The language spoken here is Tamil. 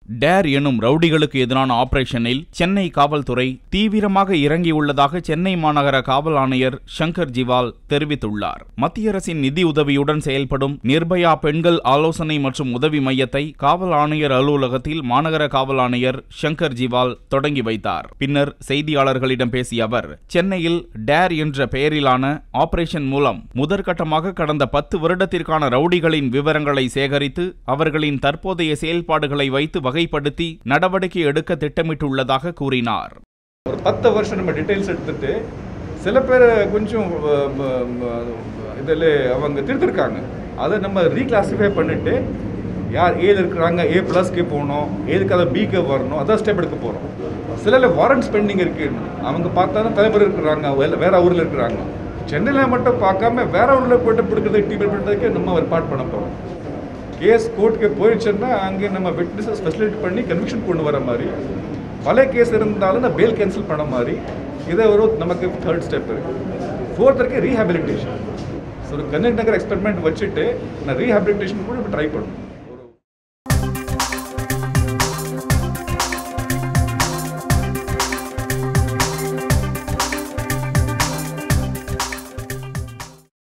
டேர் எனும் ரவுடிகளுக்கு எதிரான ஆபரேஷனில் சென்னை காவல்துறை தீவிரமாக இறங்கியுள்ளதாக சென்னை மாநகர காவல் ஆணையர் சங்கர் ஜிவால் தெரிவித்துள்ளார் மத்திய அரசின் நிதி உதவியுடன் செயல்படும் நிர்பயா பெண்கள் ஆலோசனை மற்றும் உதவி மையத்தை காவல் ஆணையர் அலுவலகத்தில் மாநகர காவல் ஆணையர் சங்கர் ஜிவால் தொடங்கி வைத்தார் பின்னர் செய்தியாளர்களிடம் பேசிய அவர் சென்னையில் டேர் என்ற பெயரிலான ஆபரேஷன் மூலம் முதற்கட்டமாக கடந்த பத்து வருடத்திற்கான ரவுடிகளின் விவரங்களை சேகரித்து அவர்களின் தற்போதைய செயல்பாடுகளை வைத்து வகைப்படுத்தி நடவடிக்கை எடுக்க திட்டமிட்டுள்ளதாக கூறினார் ஒரு பத்து வருஷம் நம்ம டீட்டெயில்ஸ் எடுத்துட்டு சில பேர் கொஞ்சம் இதில் அவங்க திருத்திருக்காங்க அதை நம்ம ரீக்ளாசிஃபை பண்ணிட்டு யார் ஏல இருக்கிறாங்க ஏ ப்ளஸ்க்கு போகணும் ஏதுக்கு அதை பிக்கு வரணும் அதான் ஸ்டெப் எடுக்க போகிறோம் சில வாரண்ட் ஸ்பெண்டிங் இருக்கு அவங்க பார்த்தா தலைமுறை இருக்கிறாங்க வேற- வேற ஊரில் இருக்கிறாங்க சென்னையில் மட்டும் பார்க்காம வேற ஊரில் போயிட்டு பிடிக்கிறதுக்கு டீம் பண்ணுறதுக்கு நம்ம ஏற்பாடு பண்ண போகிறோம் கேஸ் கோர்ட்டுக்கு போயிடுச்சுன்னா அங்கே நம்ம விட்னஸஸ் ஃபெசிலிட்டி பண்ணி கன்விக்ஷன் கொண்டு வர மாதிரி பல கேஸ் இருந்தாலும் நான் பேல் கேன்சல் பண்ண மாதிரி இதை ஒரு நமக்கு தேர்ட் ஸ்டெப் இருக்கு ஃபோர்த் இருக்கு rehabilitation so Kannik Nagar experiment வச்சுட்டு நான் ரீஹாபிலிட்டேஷன் கூட ட்ரை பண்ணணும்